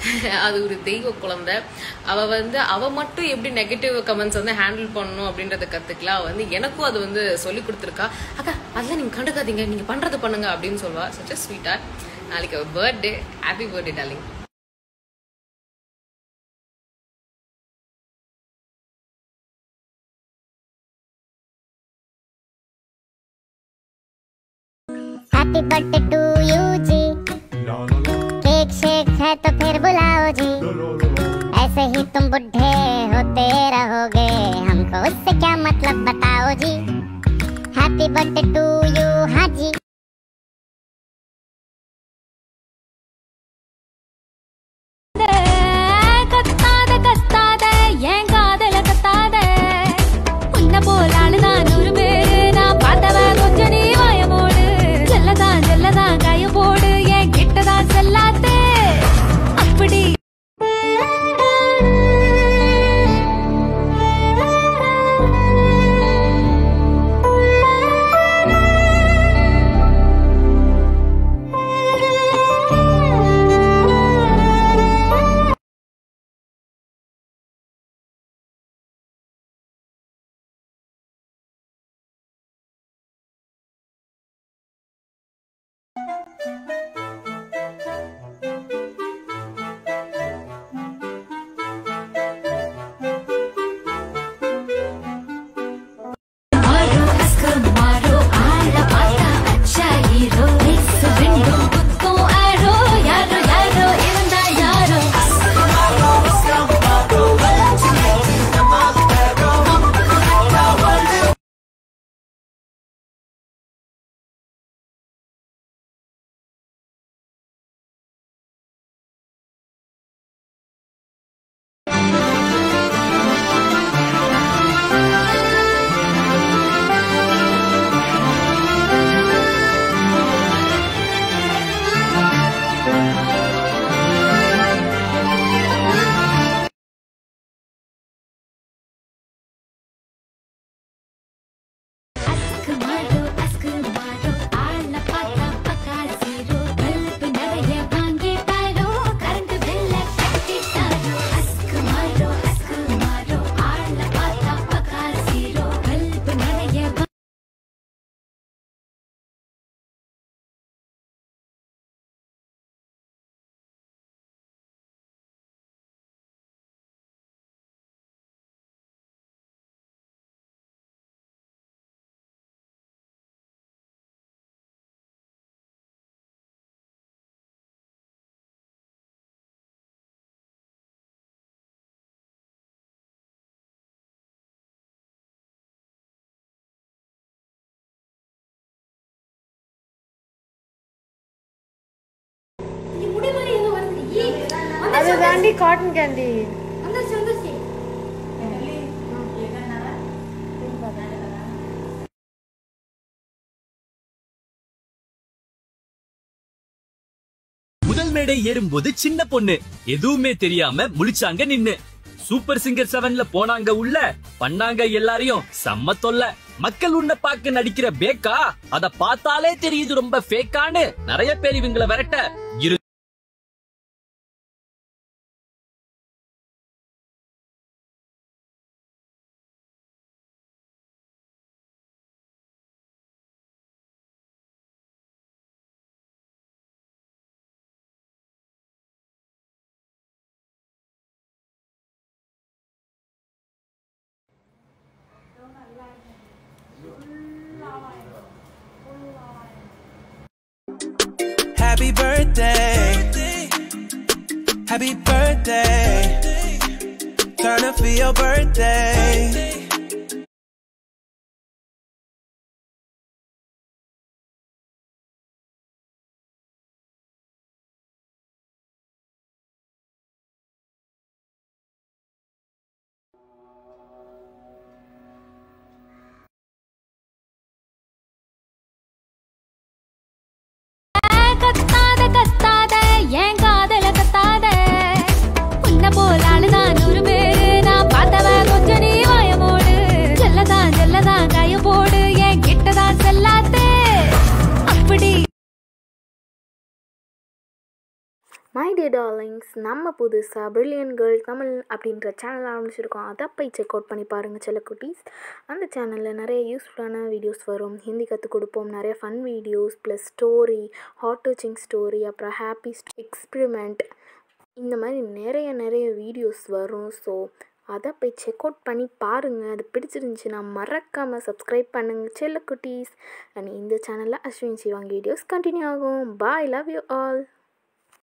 அது ஒரு தெய்வ குழந்தை அவ வந்து அவ மட்டும் எப்படி நெகட்டிவ் கமெண்ட்ஸ் வந்து ஹேண்டில் பண்ணணும் அப்படின்றத கத்துக்கலாம் அவ வந்து எனக்கும் அது வந்து சொல்லி கொடுத்துருக்கா அக்கா அதெல்லாம் நீங்க கண்டுக்காதீங்க நீங்க பண்றது பண்ணுங்க அப்படின்னு சொல்வா சச் ஸ்வீட்டா நாளைக்கு birthday happy birthday darling happy birthday to you जी केक शेक है तो फिर बुलाओ जी ऐसे ही तुम बुढ़े होते रहोगे हमको उससे क्या मतलब बताओ जी हैप्पी बर्थडे टू यू हाँ जी கத்தாத கத்தாத ஏன் காதல கத்தாத உன்ன போல ஆளுதான் நூறு பேரு நான் பார்த்தவ கொஞ்சம் நீ வாயமோடு செல்லதான் செல்லதான் கைய போடு என் கிட்டதான் செல்லாத்தே அப்படி மாறோ அஸ்கு மாறோ ஆள பார்த்தா அச்சா ஹீரோ எக்ஸ் விண்டோ குத்தோ ஆரோ யாரோ யாரோ இவன்தா யாரோ அஸ்கு மாறோ அஸ்கு மாறோ ஆள பார்த்தா பக்கா ஜீரோ பல்பு நிறைய வாங்கி தாரோ கரண்ட் பில்ல கட்டி தாரோ அஸ்கு மாறோ அஸ்கு மாறோ ஆள பார்த்தா பக்கா ஜீரோ பல்பு நிறைய வா- அது தாண்டி காட்டன் கேண்டி முதல் மேடை ஏறும்போது சின்ன பொண்ணு எதுவுமே தெரியாம முழிச்சாங்க நின்னு சூப்பர் சிங்கர் செவன்ல போனாங்க உள்ள பண்ணாங்க எல்லாரையும் செம்ம தொல்ல மக்கள் உன்னை பார்க்க நடிக்கிற பேக்கா அத பார்த்தாலே தெரியுது ரொம்ப ஃபேக்கான்னு நிறைய பேர் இவங்கள விரட்ட இரு Happy birthday. Happy birthday. Turn up for your birthday. கத்தாத கத்தாத ஏன் காதல கத்தாத உன்ன போல ஆளுதான் நூறு பேரு நான் பார்த்தவ கொஞ்சம் நீ வாயமோடு மை டே டார்லிங்ஸ் நம்ம புதுசாக பிரில்லியன் கேர்ள் தமிழ் அப்படின்ற சேனல் ஆரம்பிச்சிருக்கோம் அதை போய் செக் அவுட் பண்ணி பாருங்கள் சில குட்டீஸ் அந்த சேனலில் நிறைய யூஸ்ஃபுல்லான வீடியோஸ் வரும் ஹிந்தி கற்றுக் கொடுப்போம் நிறைய fun videos plus story heart touching story அப்புறம் ஹாப்பி எக்ஸ்பிரிமெண்ட் இந்த மாதிரி நிறைய நிறைய வீடியோஸ் வரும் ஸோ அதை போய் செக் அவுட் பண்ணி பாருங்கள் அது பிடிச்சிருந்துச்சுன்னா மறக்காமல் சப்ஸ்கிரைப் பண்ணுங்கள் செல்ல குட்டீஸ் அண்ட் இந்த சேனலில் அஸ்வின் சிவாங் வீடியோஸ் கண்டினியூ ஆகும் பாய் லவ் யூ ஆல்